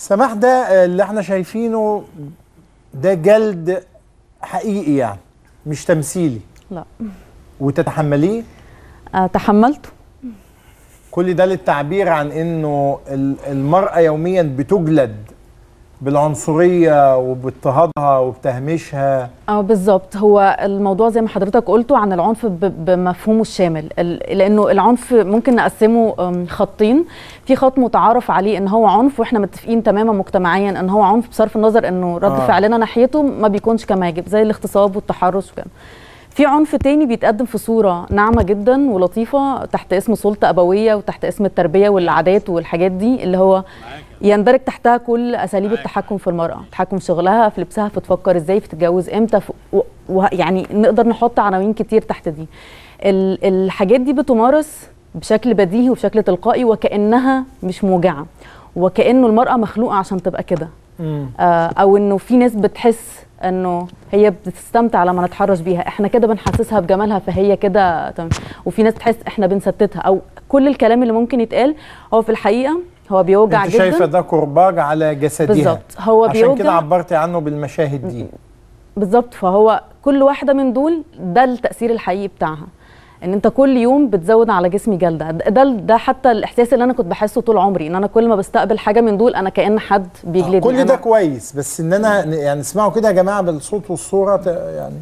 سماح ده اللي احنا شايفينه ده جلد حقيقي يعني مش تمثيلي لا وتتحمليه آه تحملته كل ده للتعبير عن انه ال- المرأة يوميا بتجلد بالعنصرية وباضطهادها وبتهميشها اه بالظبط هو الموضوع زي ما حضرتك قلته عن العنف ب- بمفهومه الشامل ال- لانه العنف ممكن نقسمه أم، خطين في خط متعارف عليه ان هو عنف واحنا متفقين تماما مجتمعيا ان هو عنف بصرف النظر انه رد آه. فعلنا ناحيته ما بيكونش كما يجب زي الاغتصاب والتحرش وكده في عنف تاني بيتقدم في صورة ناعمة جدا ولطيفة تحت اسم سلطة أبوية وتحت اسم التربية والعادات والحاجات دي اللي هو يندرج تحتها كل أساليب التحكم في المرأة تحكم في شغلها في لبسها في تفكر ازاي في تتجوز امتى في و- و- يعني نقدر نحط عناوين كتير تحت دي ال- الحاجات دي بتمارس بشكل بديهي وبشكل تلقائي وكأنها مش موجعة وكأنه المرأة مخلوقة عشان تبقى كده آه، او انه في ناس بتحس انه هي بتستمتع لما نتحرش بيها احنا كده بنحسسها بجمالها فهي كده تمام وفي ناس بتحس احنا بنستتها او كل الكلام اللي ممكن يتقال هو في الحقيقه هو بيوجع انت جدا شايفة ده كرباج على جسدها بالظبط هو عشان كده بيوجع عبرتي عنه بالمشاهد دي بالظبط فهو كل واحده من دول ده التاثير الحقيقي بتاعها ان انت كل يوم بتزود على جسمي جلده ده ده, ده حتى الاحساس اللي انا كنت بحسه طول عمري ان انا كل ما بستقبل حاجه من دول انا كان حد بيجلدني كل ده أنا- كويس بس اننا ن- يعني اسمعوا كده يا جماعة بالصوت والصورة ت- يعني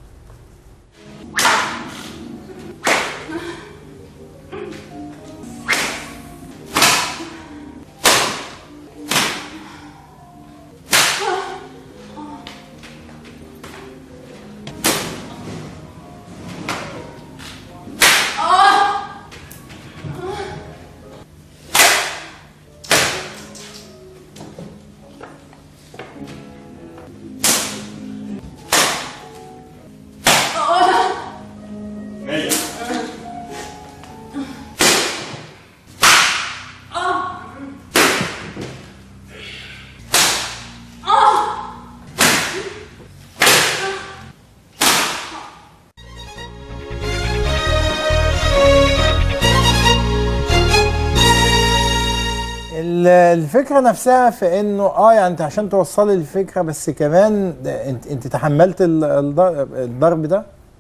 ال- الفكره نفسها في انه اه يعني انت عشان توصلي الفكره بس كمان ده انت انت تحملت ال- الض- الضرب ده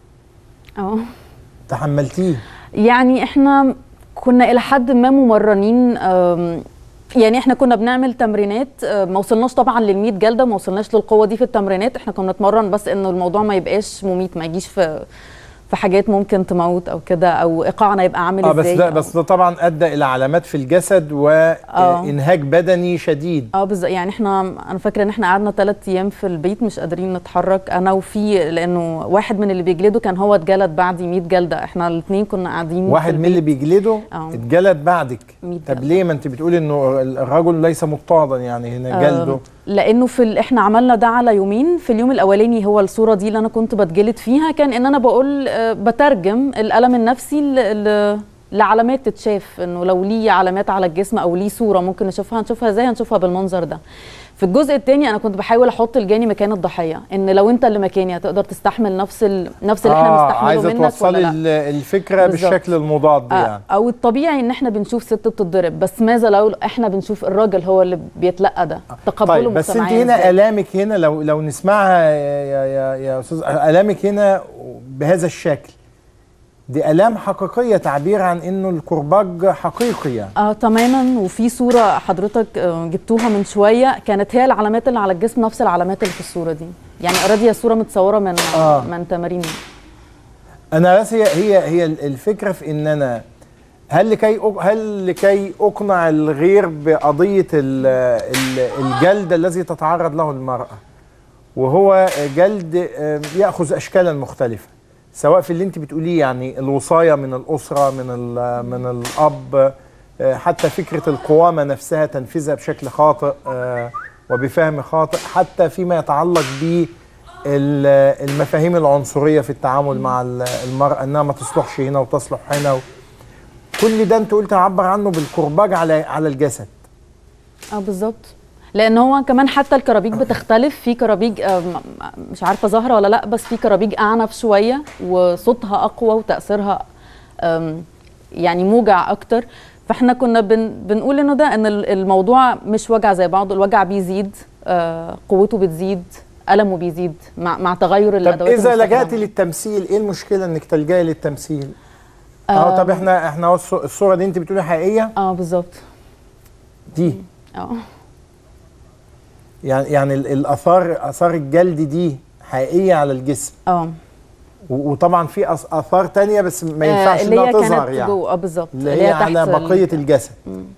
اه تحملتيه يعني احنا كنا الى حد ما ممرنين أم، يعني احنا كنا بنعمل تمرينات أه، ما وصلناش طبعا لل100 جلده ما وصلناش للقوه دي في التمرينات احنا كنا بنتمرن بس انه الموضوع ما يبقاش مميت ما يجيش في في حاجات ممكن تموت او كده او ايقاعنا يبقى عامل اه بس ازاي ده أو- بس ده طبعا ادى الى علامات في الجسد وانهاك بدني شديد اه بالظبط يعني احنا انا فاكره ان احنا قعدنا ثلاث ايام في البيت مش قادرين نتحرك انا وفي لانه واحد من اللي بيجلده كان هو اتجلد بعدي 100 جلده احنا الاثنين كنا قاعدين في واحد من اللي البيت. بيجلده اه. اتجلد بعدك 100 طب جلدة. ليه ما انت بتقولي انه الرجل ليس مضطهدا يعني هنا جلده آم، لانه في ال... احنا عملنا ده على يومين في اليوم الاولاني هو الصوره دي اللي انا كنت بتجلد فيها كان ان انا بقول آه، بترجم الالم النفسي ل... ل... لعلامات تتشاف انه لو ليه علامات على الجسم او ليه صوره ممكن نشوفها هنشوفها ازاي هنشوفها بالمنظر ده في الجزء الثاني انا كنت بحاول احط الجاني مكان الضحيه ان لو انت اللي مكاني هتقدر تستحمل نفس ال... نفس اللي احنا آه مستحمله عايزه منك توصلي ولا لا ال- الفكره بالظبط. بالشكل المضاد آه، يعني او الطبيعي ان احنا بنشوف ست بتتضرب بس ماذا لو احنا بنشوف الراجل هو اللي بيتلقى ده تقبله طيب بس انت مجتمعياً هنا إزاي؟ الامك هنا لو لو نسمعها يا يا يا, يا استاذ الامك هنا بهذا الشكل دي الام حقيقيه تعبير عن انه الكرباج حقيقي يعني اه تماما وفي صوره حضرتك آه، جبتوها من شويه كانت هي العلامات اللي على الجسم نفس العلامات اللي في الصوره دي يعني اوريدي هي صوره متصوره من آه. آه. من تمارين انا بس هي هي هي الفكره في ان انا هل لكي أق- هل لكي اقنع الغير بقضيه ال- ال- الجلد الذي تتعرض له المراه وهو جلد آه، ياخذ اشكالا مختلفه سواء في اللي انت بتقوليه يعني الوصايه من الاسره من ال- من الاب آه، حتى فكره القوامه نفسها تنفيذها بشكل خاطئ آه، وبفهم خاطئ حتى فيما يتعلق ب ال- المفاهيم العنصريه في التعامل مع ال- المراه انها ما تصلحش هنا وتصلح هنا و... كل ده انت قلت عبر عنه بالكرباج على على الجسد اه بالظبط لان هو كمان حتى الكرابيج بتختلف في كرابيج آه، م- م- مش عارفه ظاهره ولا لا بس في كرابيج اعنف شويه وصوتها اقوى وتاثيرها آم، يعني موجع اكتر فاحنا كنا بن بنقول انه ده ان ال- الموضوع مش وجع زي بعضه الوجع بيزيد آه قوته بتزيد ألمه بيزيد مع مع تغير طب الادوات اذا المستخدمة. لجأت للتمثيل ايه المشكله انك تلجئي للتمثيل آه. اه طب احنا احنا أهو الص- الصوره دي انت بتقولي حقيقيه اه بالظبط دي اه يعني يعني ال- الاثار اثار الجلد دي حقيقيه على الجسم اه و- وطبعا في أث- اثار تانية بس ما آه، ينفعش اللي انها هي تظهر كانت يعني جوه اه بالظبط اللي هي على ال- بقيه الجسد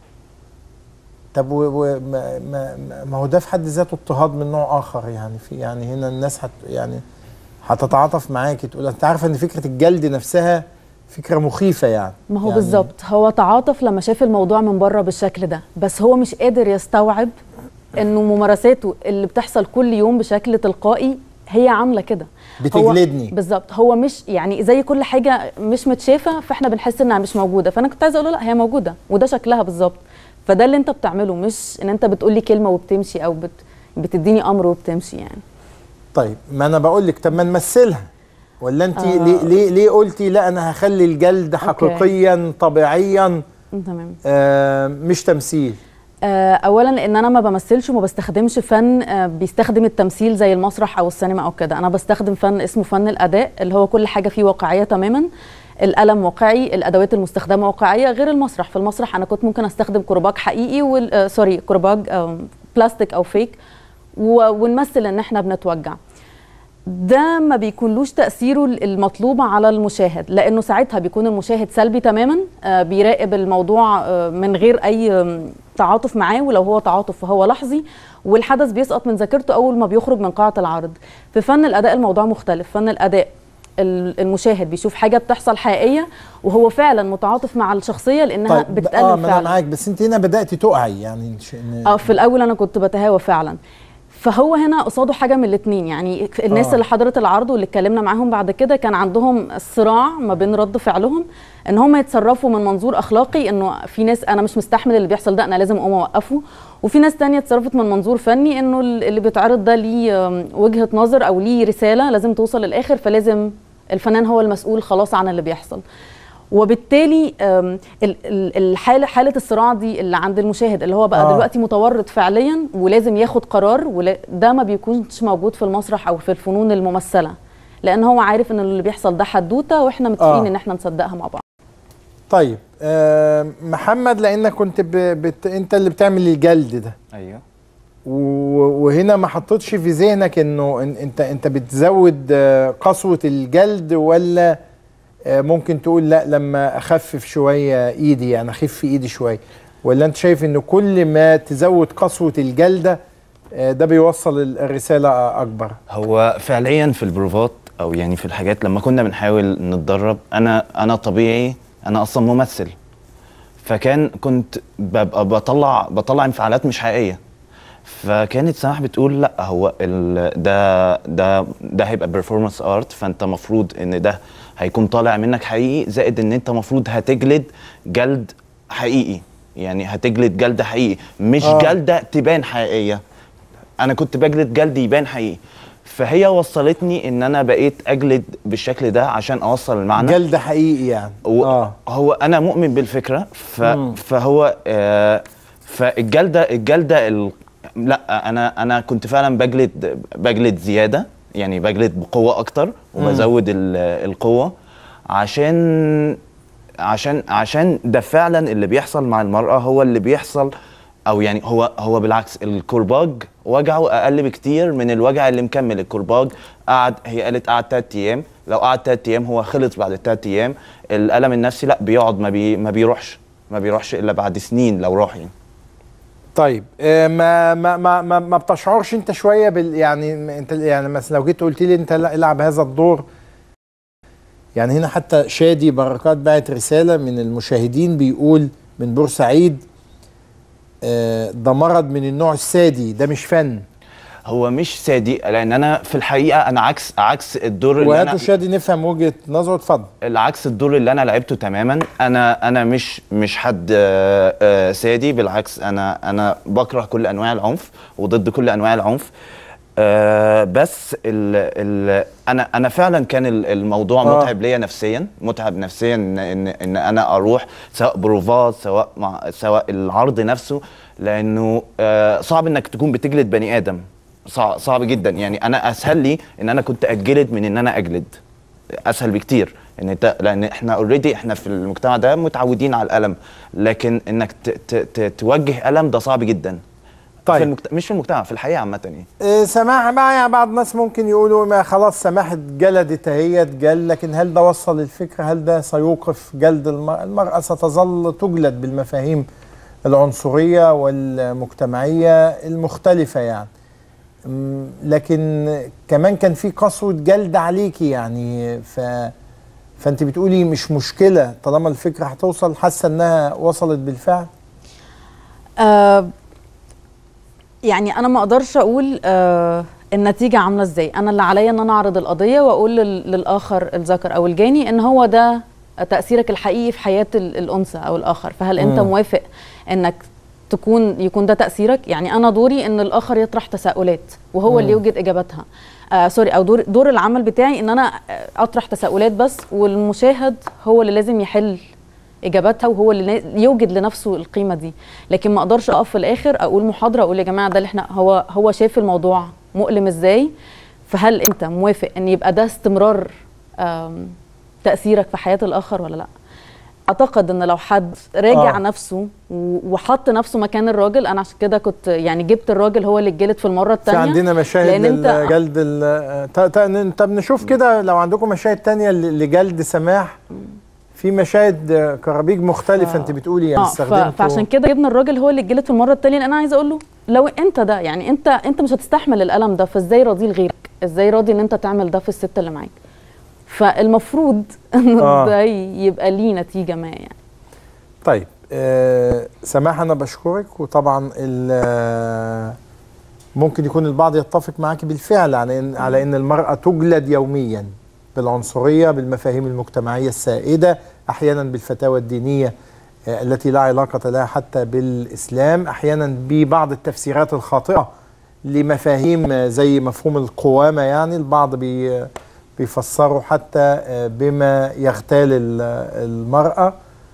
طب و و ما, ما, ما- ما هو ده في حد ذاته اضطهاد من نوع اخر يعني في يعني هنا الناس هت يعني هتتعاطف معاكي تقول انت عارفه ان فكره الجلد نفسها فكره مخيفه يعني ما هو يعني بالظبط هو تعاطف لما شاف الموضوع من بره بالشكل ده بس هو مش قادر يستوعب انه ممارساته اللي بتحصل كل يوم بشكل تلقائي هي عامله كده هو- بتجلدني. بالظبط هو مش يعني زي كل حاجه مش متشافه فاحنا بنحس انها مش موجوده فانا كنت عايزه اقول له لا هي موجوده وده شكلها بالظبط فده اللي انت بتعمله مش ان انت بتقولي كلمه وبتمشي او بت بتديني امر وبتمشي يعني طيب ما انا بقول لك طب ما نمثلها ولا انت آه. ليه ليه ليه قلتي لا انا هخلي الجلد حقيقيا طبيعيا تمام آه مش تمثيل آه، اولا لان انا ما بمثلش وما بستخدمش فن آه، بيستخدم التمثيل زي المسرح او السينما او كده انا بستخدم فن اسمه فن الاداء اللي هو كل حاجه فيه واقعيه تماما القلم واقعي الادوات المستخدمه واقعيه غير المسرح في المسرح انا كنت ممكن استخدم كرباج حقيقي وال... آه، سوري كرباج آه، بلاستيك او فيك و... ونمثل ان احنا بنتوجع ده ما بيكونلوش تأثيره المطلوب على المشاهد لأنه ساعتها بيكون المشاهد سلبي تماما آه، بيراقب الموضوع آه، من غير أي آم، تعاطف معاه ولو هو تعاطف فهو لحظي والحدث بيسقط من ذاكرته أول ما بيخرج من قاعة العرض في فن الأداء الموضوع مختلف فن الأداء ال- المشاهد بيشوف حاجة بتحصل حقيقية وهو فعلا متعاطف مع الشخصية لأنها طيب بتقلب اه ما انا فعلا معاك بس انت هنا بداتي تقعي يعني إن شاء- إن- اه في الاول انا كنت بتهاوى فعلا فهو هنا قصاده حاجه من الاثنين يعني الناس آه. اللي حضرت العرض واللي اتكلمنا معاهم بعد كده كان عندهم صراع ما بين رد فعلهم ان هم يتصرفوا من منظور اخلاقي انه في ناس انا مش مستحمل اللي بيحصل ده انا لازم اقوم اوقفه وفي ناس تانية اتصرفت من منظور فني انه اللي بيتعرض ده ليه آم، وجهه نظر او ليه رساله لازم توصل للاخر فلازم الفنان هو المسؤول خلاص عن اللي بيحصل وبالتالي آم، ال- ال- الحاله حاله الصراع دي اللي عند المشاهد اللي هو بقى آه. آه. دلوقتي متورط فعليا ولازم ياخد قرار ولا ده ما بيكونش موجود في المسرح او في الفنون الممثله لان هو عارف ان اللي بيحصل ده حدوته واحنا متفقين آه. ان احنا نصدقها مع بعض طيب آه محمد لانك كنت ب... بت... انت اللي بتعمل الجلد ده ايوه و- وهنا ما حطيتش في ذهنك انه إن انت انت بتزود آه، قسوه الجلد ولا آه، ممكن تقول لا لما اخفف شويه ايدي يعني اخف ايدي شويه ولا انت شايف انه كل ما تزود قسوه الجلده آه، ده بيوصل ال- الرساله اكبر هو فعليا في البروفات او يعني في الحاجات لما كنا بنحاول نتدرب انا انا طبيعي انا اصلا ممثل فكان كنت ببقى بطلع بطلع انفعالات مش حقيقيه فكانت سماح بتقول لا هو ال ده ده ده هيبقى بيرفورمانس ارت فانت مفروض ان ده هيكون طالع منك حقيقي زائد ان انت مفروض هتجلد جلد حقيقي يعني هتجلد جلد حقيقي مش آه. آه. جلده تبان حقيقيه انا كنت بجلد جلد يبان حقيقي فهي وصلتني ان انا بقيت اجلد بالشكل ده عشان اوصل المعنى جلد حقيقي يعني و... اه هو انا مؤمن بالفكره ف... مم. فهو آه فالجلده الجلده ال... لا انا انا كنت فعلا بجلد بجلد زياده يعني بجلد بقوه اكتر وبزود ال... القوه عشان عشان عشان ده فعلا اللي بيحصل مع المراه هو اللي بيحصل او يعني هو هو بالعكس الكرباج وجعه اقل بكتير من الوجع اللي مكمل الكرباج قعد هي قالت قعد تلات ايام لو قعد تلات ايام هو خلص بعد التلات ايام الالم النفسي لا بيقعد ما, بي ما بيروحش ما بيروحش الا بعد سنين لو راح يعني طيب آه، ما ما ما ما, ما بتشعرش انت شويه بال يعني م- انت يعني مثلا لو جيت قلت لي انت لا العب هذا الدور يعني هنا حتى شادي بركات بعت رساله من المشاهدين بيقول من بورسعيد آه، ده مرض من النوع السادي ده مش فن هو مش صادق لان انا في الحقيقه انا عكس عكس الدور اللي انا وهاتوا شادي نفهم وجهه نظره اتفضل العكس الدور اللي انا لعبته تماما انا انا مش مش حد آه، آه، سادي بالعكس انا انا بكره كل انواع العنف وضد كل انواع العنف آه بس ال ال انا انا فعلا كان ال- الموضوع آه. متعب ليا نفسيا متعب نفسيا ان ان, إن انا اروح سواء بروفات سواء مع سواء العرض نفسه لانه آه صعب انك تكون بتجلد بني ادم صعب, صعب جدا يعني انا اسهل لي ان انا كنت اجلد من ان انا اجلد اسهل بكتير ان انت لان احنا اوريدي احنا في المجتمع ده متعودين على الالم لكن انك ت ت ت توجه الم ده صعب جدا طيب. في المجت... مش في المجتمع في الحقيقه عامه يعني إيه، سماح معايا بعض الناس ممكن يقولوا ما خلاص سماح جلدت هي اتجل لكن هل ده وصل الفكرة هل ده سيوقف جلد المرأة المرأة ستظل تجلد بالمفاهيم العنصرية والمجتمعية المختلفة يعني أم، لكن كمان كان في قسوة جلد عليكي يعني ف فانت بتقولي مش مشكلة طالما الفكرة هتوصل حاسة انها وصلت بالفعل آه يعني انا ما اقدرش اقول آه النتيجه عامله ازاي انا اللي عليا ان انا اعرض القضيه واقول لل- للاخر الذكر او الجاني ان هو ده تاثيرك الحقيقي في حياه ال- الانثى او الاخر فهل انت مم. موافق انك تكون يكون ده تاثيرك يعني انا دوري ان الاخر يطرح تساؤلات وهو اللي يوجد اجاباتها آه سوري او دور دور العمل بتاعي ان انا آه، اطرح تساؤلات بس والمشاهد هو اللي لازم يحل اجاباتها وهو اللي نا- يوجد لنفسه القيمه دي لكن ما اقدرش اقف في الاخر اقول محاضره اقول يا جماعه ده اللي احنا هو هو شاف الموضوع مؤلم ازاي فهل انت موافق ان يبقى ده استمرار آم، تاثيرك في حياه الاخر ولا لا اعتقد ان لو حد راجع آه. آه. نفسه و- وحط نفسه مكان الراجل انا عشان كده كنت يعني جبت الراجل هو اللي اتجلد في المره في الثانيه عندنا مشاهد لأن أنت- لجلد ال- ت- ت- طب نشوف كده لو عندكم مشاهد تانية ل- لجلد سماح في مشاهد آه، كرابيج مختلفة ف- انت بتقولي يعني اه ف- استخدمتوا فعشان كده جبنا الراجل هو اللي اتجلد في المره الثانيه لان انا عايزه اقول له لو انت ده يعني انت انت مش هتستحمل الالم ده فازاي راضي لغيرك ازاي راضي ان انت تعمل ده في الست اللي معاك فالمفروض ان آه. ده يبقى ليه نتيجه ما يعني طيب آه سماح انا بشكرك وطبعا ال- آه، ممكن يكون البعض يتفق معك بالفعل على ان على ان المرأة تجلد يوميا بالعنصرية بالمفاهيم المجتمعية السائدة احيانا بالفتاوى الدينية آه، التي لا علاقة لها حتى بالإسلام أحيانا ببعض التفسيرات الخاطئة لمفاهيم آه، زي مفهوم القوامة يعني البعض بي بيفسروا حتى آه، بما يغتال ال- المرأة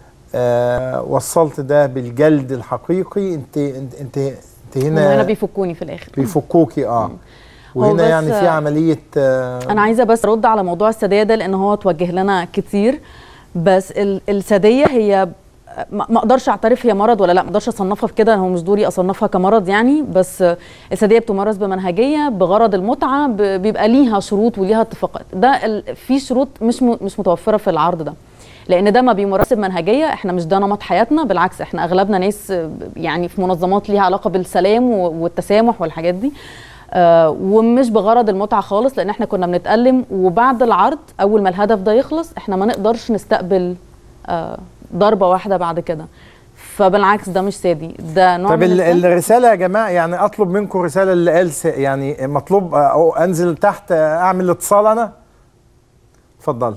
آه، وصلت ده بالجلد الحقيقي انت انت انت, انت هم هنا هنا بيفكوني في الاخر بيفكوكي اه هو وهنا بس- يعني في عملية آه، انا عايزه بس ارد على موضوع الساديه ده لان هو توجه لنا كتير بس ال- الساديه هي ما ما اقدرش اعترف هي مرض ولا لا ما اقدرش اصنفها في كده هو مش دوري اصنفها كمرض يعني بس الساديه بتمارس بمنهجيه بغرض المتعه ب- بيبقى ليها شروط وليها اتفاقات ده ال- في شروط مش م- مش متوفره في العرض ده لان ده ما بيمارس بمنهجيه احنا مش ده نمط حياتنا بالعكس احنا اغلبنا ناس يعني في منظمات ليها علاقه بالسلام و- والتسامح والحاجات دي آه، ومش بغرض المتعه خالص لان احنا كنا بنتألم وبعد العرض اول ما الهدف ده يخلص احنا ما نقدرش نستقبل آه، ضربه واحده بعد كده فبالعكس ده مش سادي ده نوع طب من ال- الفن. الرسالة يا جماعة يعني أطلب منكم رسالة اللي قال س- يعني مطلوب آه، أو أنزل تحت آه، أعمل اتصال أنا اتفضل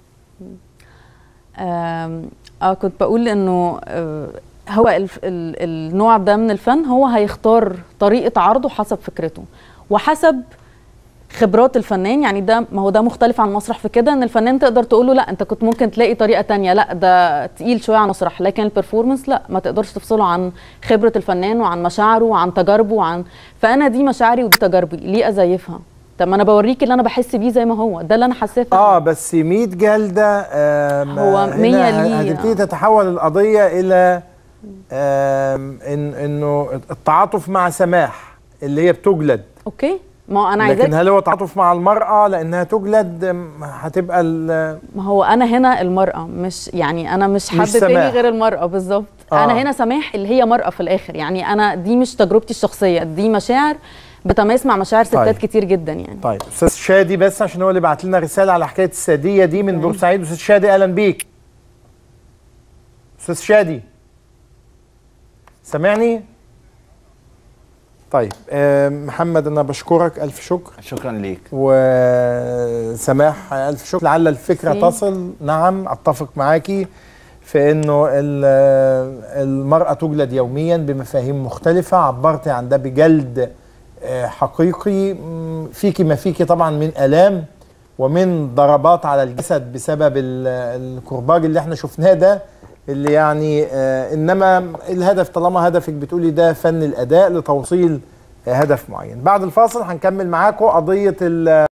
آم، اه كنت بقول انه آه، هو الف- ال- النوع ده من الفن هو هيختار طريقه عرضه حسب فكرته وحسب خبرات الفنان يعني ده ما هو ده مختلف عن المسرح في كده ان الفنان تقدر تقول له لا انت كنت ممكن تلاقي طريقه تانية لا ده تقيل شويه على المسرح لكن البرفورمانس لا ما تقدرش تفصله عن خبره الفنان وعن مشاعره وعن تجاربه وعن فانا دي مشاعري ودي تجاربي ليه ازيفها طب ما انا بوريك اللي انا بحس بيه زي ما هو ده اللي انا حاساه فعلاً. اه بس 100 جلدة آه هو هنا 100 ه- ليه، هتبتدي آه. تتحول القضية إلى آم، إن إنه التعاطف مع سماح اللي هي بتجلد اوكي ما هو انا لكن عايزاك هل هو تعاطف مع المرأة لأنها تجلد آم، هتبقى ال- ما هو انا هنا المراه مش يعني انا مش حد سماح. تاني غير المراه بالظبط آه. آه. انا هنا سماح اللي هي مراه في الاخر يعني انا دي مش تجربتي الشخصيه دي مشاعر بتماس مع مشاعر ستات طيب. كتير جدا يعني طيب أستاذ شادي بس عشان هو اللي بعت لنا رسالة على حكاية السادية دي من بورسعيد أستاذ شادي أهلا بيك أستاذ شادي سامعني؟ طيب آه، محمد أنا بشكرك ألف شكر شكرا ليك وسماح ألف شكر لعل الفكرة سي. تصل نعم أتفق معاكي في أنه ال- المرأة تجلد يوميا بمفاهيم مختلفة عبرتي عن ده بجلد آه، حقيقي مم، فيكي ما فيكي طبعا من الام ومن ضربات على الجسد بسبب ال- الكرباج اللي احنا شفناه ده اللي يعني آه، انما الهدف طالما هدفك بتقولي ده فن الاداء لتوصيل آه، هدف معين بعد الفاصل هنكمل معاكم قضيه ال